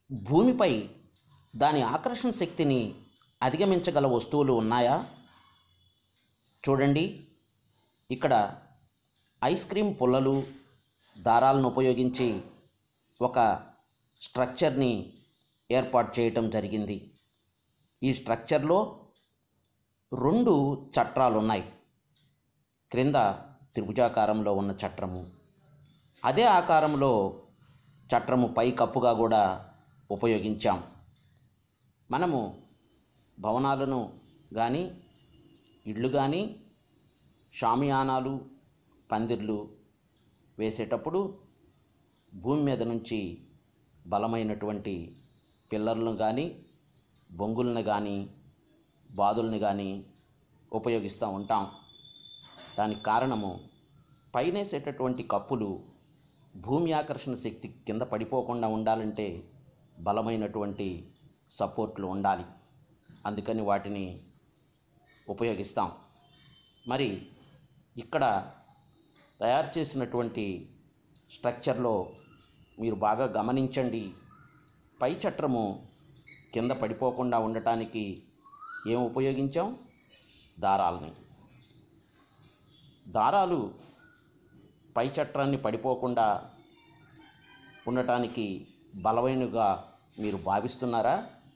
భూమిపై దాని ఆకర్షణ శక్తిని అధిగమించగల వస్తువులు ఉన్నాయా చూడండి ఇక్కడ ఐస్ క్రీమ్ పుల్లలు దారాలను ఉపయోగించి ఒక స్ట్రక్చర్ని ఏర్పాటు చేయటం జరిగింది ఈ స్ట్రక్చర్లో రెండు చట్రాలు ఉన్నాయి క్రింద త్రిభుజాకారంలో ఉన్న చట్రము అదే ఆకారంలో చట్రము పై కప్పుగా కూడా ఉపయోగించాం మనము భవనాలను కానీ ఇళ్ళు కానీ షామియానాలు పందిర్లు వేసేటప్పుడు భూమి మీద నుంచి బలమైనటువంటి పిల్లర్లను కానీ బొంగులను కానీ బాదుల్ని కానీ ఉపయోగిస్తూ ఉంటాం దానికి కారణము పైనేసేటటువంటి కప్పులు భూమి ఆకర్షణ శక్తి కింద పడిపోకుండా ఉండాలంటే బలమైనటువంటి సపోర్ట్లు ఉండాలి అందుకని వాటిని ఉపయోగిస్తాం మరి ఇక్కడ తయారు చేసినటువంటి స్ట్రక్చర్లో మీరు బాగా గమనించండి పై చట్రము కింద పడిపోకుండా ఉండటానికి ఏం ఉపయోగించాం దారాలని దారాలు పై చట్రాన్ని పడిపోకుండా ఉండటానికి బలమైనగా మీరు భావిస్తున్నారా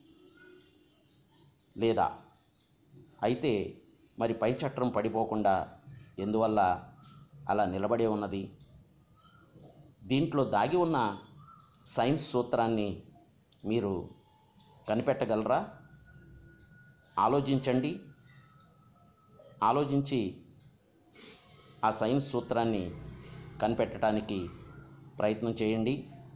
లేదా అయితే మరి పై చట్రం పడిపోకుండా ఎందువల్ల అలా నిలబడే ఉన్నది దీంట్లో దాగి ఉన్న సైన్స్ సూత్రాన్ని మీరు కనిపెట్టగలరా ఆలోచించండి ఆలోచించి ఆ సైన్స్ సూత్రాన్ని కనిపెట్టడానికి ప్రయత్నం చేయండి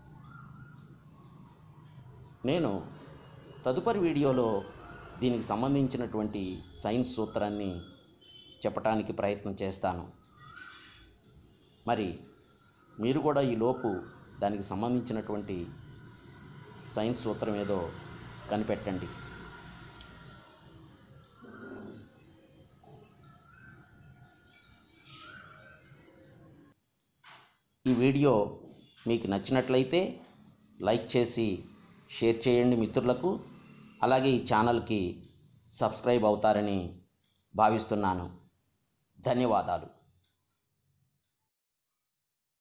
నేను తదుపరి వీడియోలో దీనికి సంబంధించినటువంటి సైన్స్ సూత్రాన్ని చెప్పటానికి ప్రయత్నం చేస్తాను మరి మీరు కూడా ఈ లోపు దానికి సంబంధించినటువంటి సైన్స్ సూత్రం ఏదో కనిపెట్టండి ఈ వీడియో మీకు నచ్చినట్లయితే లైక్ చేసి షేర్ చేయండి మిత్రులకు అలాగే ఈ ఛానల్కి సబ్స్క్రైబ్ అవుతారని భావిస్తున్నాను ధన్యవాదాలు